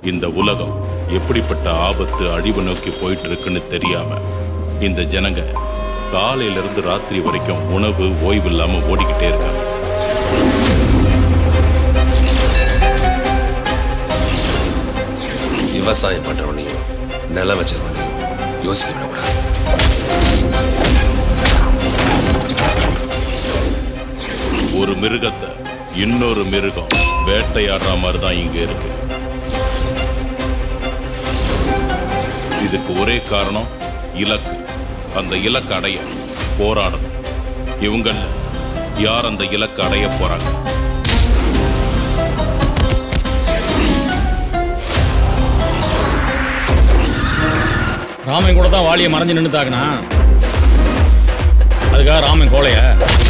இந்த உலகம் எப்படிப்பட்ட ஆபத்து அழிவு நோக்கி போயிட்டு இருக்குன்னு தெரியாம இந்த ஜனங்க காலையில இருந்து ராத்திரி வரைக்கும் உணவு ஓய்வு இல்லாம ஓடிக்கிட்டே இருக்காங்க விவசாயம் பண்றவனையும் நிலம் வச்சவனையும் யோசிக்க விடக்கூடாது ஒரு மிருகத்தை இன்னொரு மிருகம் வேட்டையாடுற மாதிரி தான் இங்க இருக்கு இதுக்கு ஒரே காரணம் இலக்கு அந்த இலக்கு அடைய போராடணும் இவங்கள யார் அந்த இலக்கு அடைய போறாங்க ராமன் கூட தான் வாலியை மறைஞ்சு நின்று தாக்குனா அதுக்காக ராமன் கோலைய